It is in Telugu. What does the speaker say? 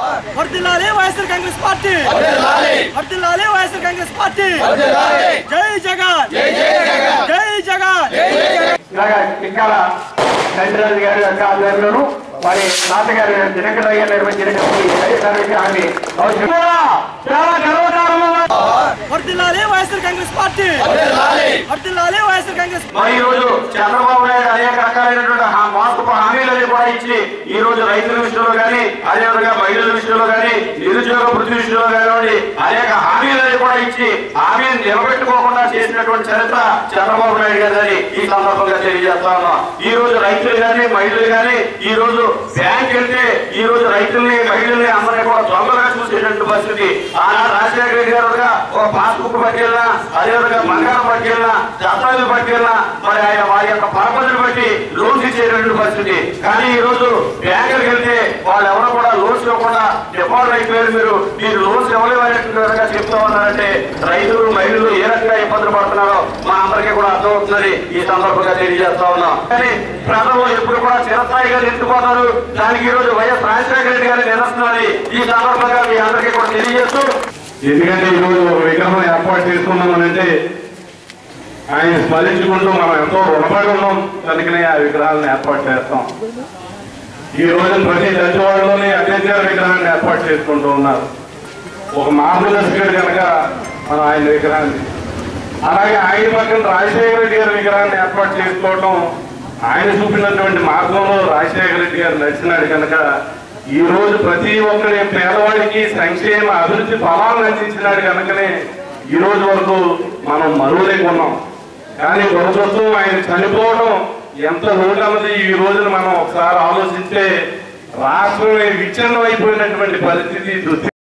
వర్దిల్లాలి వైఎస్ఆర్ కాంగ్రెస్ పార్టీ వర్దిల్లాలి వైఎస్ఆర్ కాంగ్రెస్ పార్టీ జై జగన్ జై జగన్ ఇలాగా టిక్కాల చంద్రరాజు గారి యొక్క ఆధ్వర్యంలోను వారి తాతగారు దినకరయ్య నిర్వహించినటువంటి వైఎస్ఆర్ విగ్రహాన్ని అవసరం చాలా గర్వకారణంగా వర్దిల్లాలి వైఎస్ఆర్ కాంగ్రెస్ పార్టీ వర్దిల్లాలి వైఎస్ఆర్ కాంగ్రెస్ మరి ఈ రోజు చంద్రబాబు నాయుడు అనేక రకాలైనటువంటి హా- మార్పు హామీలని కూడా ఇచ్చి ఈ రోజు రైతుల విషయంలో కానీ అదేవిధంగా మహిళల విషయంలో కానీ నిరుద్యోగ వృత్తి విషయంలో కానివ్వండి అనేక హామీలని కూడా ఇచ్చి హామీని నిలబెట్టుకోకుండా చేసినటువంటి చరిత్ర చంద్రబాబు నాయుడు గారిని ఈ సందర్భంగా తెలియజేస్తా ఉన్నాం ఈ రోజు రైతులు కానీ మహిళలు కానీ ఈ రోజు బ్యాంక్ వెళ్తే ఈ రోజు రైతుల్ని మహిళల్ని అందరినీ కూడా దొంగగా చూసేటువంటి పరిస్థితి ఆనాడు రాజశేఖర రెడ్డి గారు కూడా ఒక పాస్బుక్ పట్టుకెళ్ళినా అదేవిధంగా బంగారం పట్టుకెళ్ళినా దత్తాలు పట్టుకెళ్ళినా మరి ఆయన వారి యొక్క పరపతిని బట్టి లోన్స్ ఇచ్చేటువంటి పరిస్థితి కానీ ఈ రోజు బ్యాంకులకు వెళ్తే వాళ్ళు ఎవరు కూడా లోన్స్ ఇవ్వకుండా డిపాజిట్ అయిపోయారు మీరు మీరు లోన్స్ ఇవ్వలేమనేటువంటి విధంగా చెప్తా ఉన్నారంటే రైతులు మహిళలు ఏ రకంగా ఇబ్బందులు పడుతున్నారో మా అందరికీ కూడా అర్థమవుతుందని ఈ సందర్భంగా తెలియజేస్తా ఉన్నాం కానీ ప్రజలు ఎప్పుడు కూడా చిరస్థాయిగా నిలుపుకుపోతారు దానికి ఈ రోజు వైఎస్ రాజశేఖర రెడ్డి గారి నిరసనని ఈ సందర్భంగా మీ అందరికీ కూడా తెలియజేస్తూ ఎందుకంటే ఈరోజు ఒక విగ్రహం ఏర్పాటు చేసుకున్నామనంటే ఆయన స్మరించుకుంటూ మనం ఎంతో రుణపడి ఉన్నాం కనుకనే ఆ విగ్రహాలను ఏర్పాటు చేస్తాం ఈ రోజు ప్రతి దశవాడలోనే అంబేద్కర్ విగ్రహాన్ని ఏర్పాటు చేసుకుంటూ ఉన్నారు ఒక మార్గదర్శకుడు కనుక మనం ఆయన విగ్రహాన్ని అలాగే ఆయన పక్కన రాజశేఖర రెడ్డి గారి విగ్రహాన్ని ఏర్పాటు చేసుకోవడం ఆయన చూపినటువంటి మార్గంలో రాజశేఖర రెడ్డి గారు నడిచినాడు కనుక ఈ రోజు ప్రతి ఒక్కరి పేదవాడికి సంక్షేమ అభివృద్ధి ఫలాలను అందించినాడు కనుకనే ఈ రోజు వరకు మనం మరువలేకున్నాం కానీ దురదృష్టం ఆయన చనిపోవడం ఎంత లోటన్నది ఈ రోజున మనం ఒకసారి ఆలోచిస్తే రాష్ట్రం విచ్ఛిన్నం అయిపోయినటువంటి పరిస్థితి దుస్థితి